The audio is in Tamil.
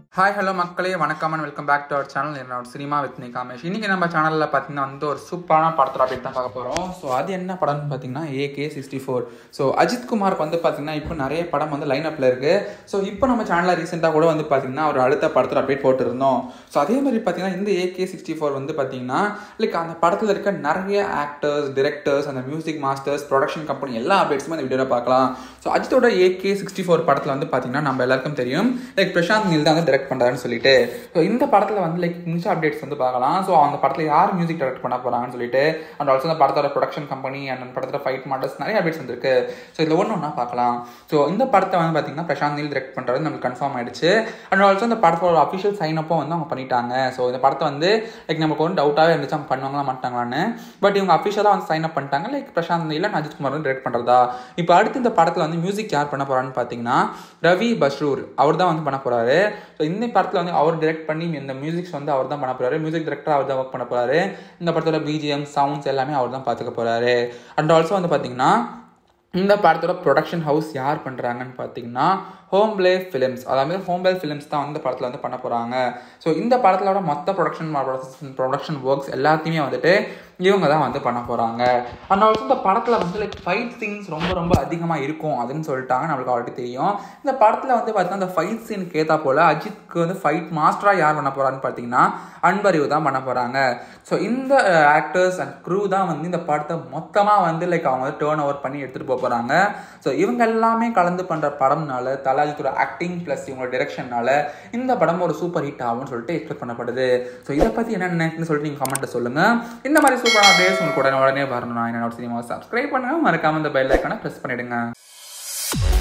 ஹாய் ஹலோ மக்களே வணக்கம் and welcome back to our channel என்னோட சினிமா வித் நீ காமேஷ் இன்னைக்கு நம்ம சேனலில் பார்த்தீங்கன்னா வந்து ஒரு சூப்பரான படத்தோட அப்டேட் தான் பார்க்க போகிறோம் ஸோ அது என்ன படம்னு பார்த்தீங்கன்னா AK sixty four so Ajith குமாருக்கு வந்து பார்த்தீங்கன்னா இப்போ நிறைய படம் வந்து லைன் அப்பில் இருக்குது ஸோ இப்போ நம்ம சேனலில் ரீசெண்டாக கூட வந்து பார்த்தீங்கன்னா ஒரு அடுத்த படத்தோட அப்டேட் போட்டுருந்தோம் ஸோ அதே மாதிரி பார்த்தீங்கன்னா இந்த ஏகே சிக்ஸ்டி ஃபோர் வந்து பார்த்தீங்கன்னா லைக் அந்த படத்தில் இருக்க நிறைய ஆக்டர்ஸ் டிரெக்டர்ஸ் அந்த மியூசிக் மாஸ்டர்ஸ் ப்ரொடக்ஷன் கம்பெனி எல்லா அப்டேட்ஸுமே அந்த வீடியோவில் பார்க்கலாம் ஸோ அஜித்தோட ஏகே சிக்ஸ்டி ஃபோர் படத்தில் வந்து பார்த்தீங்கன்னா நம்ம எல்லாருக்கும் தெரியும் லைக் பிரசாந்த் நீல் தான் வந்து direct பண்ணுறாருன்னு சொல்லிட்டு ஸோ இந்த படத்தில் வந்து லைக் மிச்ச அப்டேட்ஸ் வந்து பார்க்கலாம் ஸோ அந்த படத்தில் யார் மியூசிக் டைரக்ட் பண்ண போகிறாங்கன்னு சொல்லிட்டு அண்ட் ஆல்சோ அந்த படத்தோட ப்ரொடக்ஷன் கம்பெனி அண்ட் அந்த படத்தோட ஃபைட் மாடல்ஸ் நிறைய அப்டேட்ஸ் வந்துருக்கு ஸோ இதில் ஒன்று ஒன்றா பார்க்கலாம் ஸோ இந்த படத்தை வந்து பார்த்தீங்கன்னா பிரசாந்த் நீல் direct பண்ணுறது நமக்கு கன்ஃபார்ம் ஆயிடுச்சு அண்ட் ஆல்சோ இந்த படத்தோட அஃபிஷியல் சைன் அப்போ வந்து அவங்க பண்ணிட்டாங்க ஸோ இந்த படத்தை வந்து லைக் நமக்கு வந்து டவுட்டாகவே இருந்துச்சு அவங்க பண்ணுவாங்களா மாட்டாங்களான்னு பட் இவங்க அஃபிஷியலாக வந்து சைன் அப் பண்ணிட்டாங்க லைக் பிரசாந்த் நீல் அஜித் குமார் வந்து direct பண்ணுறதா இப்போ அடுத்து இந்த படத்தில் வந்து மியூசிக் யார் பண்ண போகிறான்னு பார்த்தீங்கன்னா ரவி பஸ்ரூர் அவர் தான் வந்து பண்ண போகிறாரு ஸோ இந்த படத்தில் வந்து அவர் டிரெக்ட் பண்ணி இந்த மியூசிக்ஸ் வந்து அவர் தான் பண்ண போகிறாரு மியூசிக் டிரெக்டர் அவர் தான் ஒர்க் பண்ண போகிறாரு இந்த படத்தோட பிஜிஎம் சவுண்ட்ஸ் எல்லாமே அவர் தான் பார்த்துக்க போகிறாரு அண்ட் ஆல்சோ வந்து பார்த்தீங்கன்னா இந்த படத்தோட ப்ரொடக்ஷன் ஹவுஸ் யார் பண்ணுறாங்கன்னு பார்த்தீங்கன்னா ஹோம்லே ஃபிலிம்ஸ் அதாவது ஹோம்லே ஃபிலிம்ஸ் தான் வந்து படத்தில் வந்து பண்ண போகிறாங்க ஸோ இந்த படத்தோட மொத்த ப்ரொடக்ஷன் ப்ரொடக்ஷன் ஒர்க்ஸ் எல்லாத்தையுமே வந்துட்டு இவங்க தான் வந்து பண்ண போகிறாங்க அண்ட் ஆல்சோ இந்த படத்தில் வந்து லைக் ஃபைட் சீன்ஸ் ரொம்ப ரொம்ப அதிகமாக இருக்கும் அதுன்னு சொல்லிட்டாங்க நம்மளுக்கு ஆல்ரெடி தெரியும் இந்த படத்தில் வந்து பார்த்தீங்கன்னா அந்த ஃபைட் சீனுக்கு ஏற்றா போல் அஜித்க்கு வந்து ஃபைட் மாஸ்டராக யார் பண்ண போகிறான்னு பார்த்தீங்கன்னா அன்பறிவு தான் பண்ண போகிறாங்க ஸோ இந்த ஆக்டர்ஸ் அண்ட் க்ரூ தான் வந்து இந்த படத்தை மொத்தமாக வந்து லைக் அவங்க வந்து டேர்ன் ஓவர் பண்ணி எடுத்துகிட்டு போக போகிறாங்க ஸோ இவங்க எல்லாமே கலந்து பண்ணுற படம்னால தலாஜித்தோட ஆக்டிங் ப்ளஸ் இவங்களோட டிரெக்ஷனால இந்த படம் ஒரு சூப்பர் ஹிட் ஆகும்னு சொல்லிட்டு எக்ஸ்பெக்ட் பண்ணப்படுது ஸோ இதை பற்றி என்ன நினைக்குன்னு சொல்லிட்டு நீங்கள் கமெண்ட்டில் சொல்லுங்கள் இந்த மாதிரி சூப்பரான அப்டேட்ஸ் உங்களுக்கு உடனே உடனே வரணும் என்னோட சினிமா சப்ஸ்கிரைப் பண்ணுங்கள் மறக்காம இந்த பெல் ஐக்கானை ப்ரெஸ் பண்ணிவிடுங்க